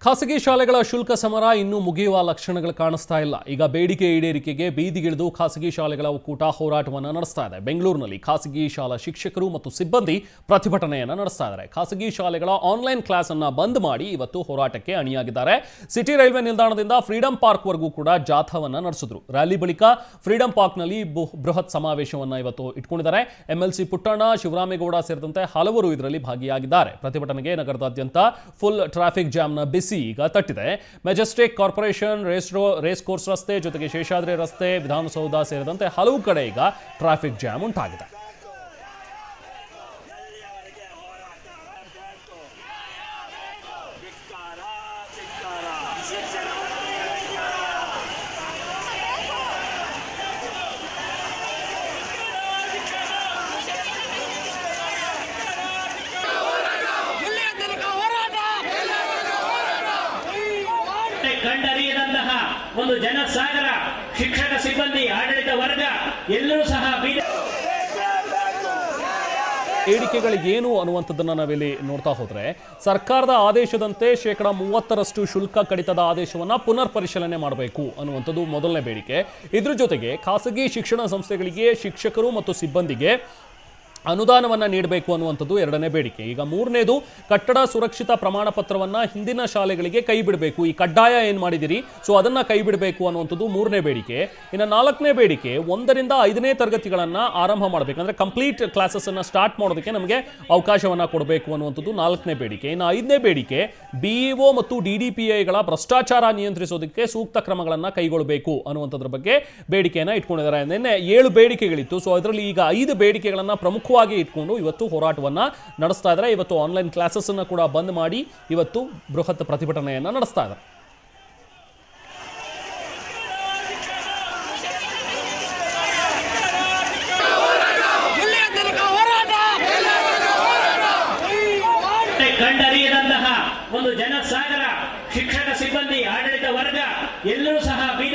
ಖಾಸಗಿ ಶಾಲೆಗಳ ಶುಲ್ಕ ಸಮರ ಇನ್ನೂ ಮುಗಿಯುವ ಲಕ್ಷಣಗಳು ಕಾಣಿಸ್ತಾ ಇಲ್ಲ ಈಗ ಬೇಡಿಕೆ ಈಡೇರಿಕೆಗೆ ಬೀದಿಗಿಳಿದು ಖಾಸಗಿ ಶಾಲೆಗಳ ಒಕ್ಕೂಟ ಹೋರಾಟವನ್ನು ನಡೆಸ್ತಾ ಇದೆ ಬೆಂಗಳೂರಿನಲ್ಲಿ ಖಾಸಗಿ ಶಾಲಾ ಶಿಕ್ಷಕರು ಮತ್ತು ಸಿಬ್ಬಂದಿ ಪ್ರತಿಭಟನೆಯನ್ನು ನಡೆಸ್ತಾ ಇದ್ದಾರೆ ಖಾಸಗಿ ಶಾಲೆಗಳ ಆನ್ಲೈನ್ ಕ್ಲಾಸ್ ಅನ್ನ ಬಂದ್ ಮಾಡಿ ಇವತ್ತು ಹೋರಾಟಕ್ಕೆ ಅಣಿಯಾಗಿದ್ದಾರೆ ಸಿಟಿ ರೈಲ್ವೆ ನಿಲ್ದಾಣದಿಂದ ಫ್ರೀಡಂ ಪಾರ್ಕ್ ವರೆಗೂ ಕೂಡ ಜಾಥಾವನ್ನ ನಡೆಸಿದ್ರು ರ್ಯಾಲಿ ಬಳಿಕ ಫ್ರೀಡಂ ಪಾರ್ಕ್ನಲ್ಲಿ ಬು- ಬೃಹತ್ ಸಮಾವೇಶವನ್ನ ಇವತ್ತು ಇಟ್ಕೊಂಡಿದ್ದಾರೆ ಎಂಎಲ್ಸಿ ಪುಟ್ಟಣ್ಣ ಶಿವರಾಮೇಗೌಡ ಸೇರಿದಂತೆ ಹಲವರು ಇದರಲ್ಲಿ ಭಾಗಿಯಾಗಿದ್ದಾರೆ ಪ್ರತಿಭಟನೆಗೆ ನಗರದಾದ್ಯಂತ ಫುಲ್ ಟ್ರಾಫಿಕ್ ಜಾಮ್ನ ಬಿಸಿ ಈಗ ತಟ್ಟಿದೆ ಮೆಜೆಸ್ಟಿಕ್ ಕಾರ್ಪೊರೇಷನ್ ರೇಸ್ ರೋ ರೇಸ್ ಕೋರ್ಸ್ ರಸ್ತೆ ಜೊತೆಗೆ ಶೇಷಾದ್ರಿ ರಸ್ತೆ ವಿಧಾನಸೌಧ ಸೇರಿದಂತೆ ಹಲವು ಕಡೆ ಈಗ ಟ್ರಾಫಿಕ್ ಜಾಮ್ ಉಂಟಾಗಿದೆ ಜಿಲ್ಲೆಯ ತನಕ ಹೋರಾಟ ಕಂಡರಿಯದಂತಹ ಒಂದು ಜನಸಾಗರ ಶಿಕ್ಷಕ ಸಿಬ್ಬಂದಿ ಆಡಳಿತ ವರ್ಗ ಎಲ್ಲರೂ ಸಹ ಬೀದ ಏಡಿಕೆಗಳಿಗೇನು ಅನ್ನುವಂಥದ್ದನ್ನ ನಾವಿಲ್ಲಿ ನೋಡ್ತಾ ಹೋದ್ರೆ ಸರ್ಕಾರದ ಆದೇಶದಂತೆ ಶೇಕಡ ಮೂವತ್ತರಷ್ಟು ಶುಲ್ಕ ಕಡಿತದ ಆದೇಶವನ್ನ ಪುನರ್ ಪರಿಶೀಲನೆ ಮಾಡಬೇಕು ಅನ್ನುವಂಥದ್ದು ಮೊದಲನೇ ಬೇಡಿಕೆ ಇದ್ರ ಜೊತೆಗೆ ಖಾಸಗಿ ಶಿಕ್ಷಣ ಸಂಸ್ಥೆಗಳಿಗೆ ಶಿಕ್ಷಕರು ಮತ್ತು ಸಿಬ್ಬಂದಿಗೆ ಅನುದಾನವನ್ನ ನೀಡಬೇಕು ಅನ್ನುವಂಥದ್ದು ಎರಡನೇ ಬೇಡಿಕೆ ಈಗ ಮೂರನೇದು ಕಟ್ಟಡ ಸುರಕ್ಷಿತ ಪ್ರಮಾಣ ಪತ್ರವನ್ನ ಹಿಂದಿನ ಶಾಲೆಗಳಿಗೆ ಕೈ ಬಿಡಬೇಕು ಈ ಕಡ್ಡಾಯ ಏನ್ ಮಾಡಿದಿರಿ ಸೊ ಅದನ್ನ ಕೈ ಬಿಡಬೇಕು ಅನ್ನುವಂಥದ್ದು ಮೂರನೇ ಬೇಡಿಕೆ ಇನ್ನು ನಾಲ್ಕನೇ ಬೇಡಿಕೆ ಒಂದರಿಂದ ಐದನೇ ತರಗತಿಗಳನ್ನ ಆರಂಭ ಮಾಡಬೇಕು ಅಂದ್ರೆ ಕಂಪ್ಲೀಟ್ ಕ್ಲಾಸಸ್ ಅನ್ನ ಸ್ಟಾರ್ಟ್ ಮಾಡೋದಕ್ಕೆ ನಮಗೆ ಅವಕಾಶವನ್ನ ಕೊಡಬೇಕು ಅನ್ನುವಂಥದ್ದು ನಾಲ್ಕನೇ ಬೇಡಿಕೆ ಇನ್ನು ಐದನೇ ಬೇಡಿಕೆ ಬಿಇಒ ಮತ್ತು ಡಿ ಡಿ ಪಿ ಐಗಳ ಭ್ರಷ್ಟಾಚಾರ ನಿಯಂತ್ರಿಸೋದಕ್ಕೆ ಸೂಕ್ತ ಕ್ರಮಗಳನ್ನ ಕೈಗೊಳ್ಳಬೇಕು ಅನ್ನುವಂಥದ್ರ ಬಗ್ಗೆ ಬೇಡಿಕೆಯನ್ನ ಇಟ್ಕೊಂಡಿದ್ದಾರೆ ನಿನ್ನೆ ಏಳು ಬೇಡಿಕೆಗಳಿತ್ತು ಸೊ ಅದರಲ್ಲಿ ಈಗ ಐದು ಬೇಡಿಕೆಗಳನ್ನ ಪ್ರಮುಖವಾಗಿ ಇಟ್ಕೊಂಡು ಇವತ್ತು ಹೋರಾಟವನ್ನ ನಡೆಸ್ತಾ ಇದ್ದಾರೆ ಇವತ್ತು ಆನ್ಲೈನ್ ಕ್ಲಾಸಸ್ ಅನ್ನ ಕೂಡ ಬಂದ್ ಮಾಡಿ ಇವತ್ತು ಬೃಹತ್ ಪ್ರತಿಭಟನೆಯನ್ನ ನಡೆಸ್ತಾ ಇದ್ದಾರೆ ಜಿಲ್ಲೆಯ ತನಕ ಹೋರಾಟ ಕಂಡರಿಯದಂತಹ ಒಂದು ಜನಸಾಗರ ಶಿಕ್ಷಕ ಸಿಬ್ಬಂದಿ ಆಡಳಿತ ವರ್ಗ ಎಲ್ಲರೂ ಸಹ ಬೀದ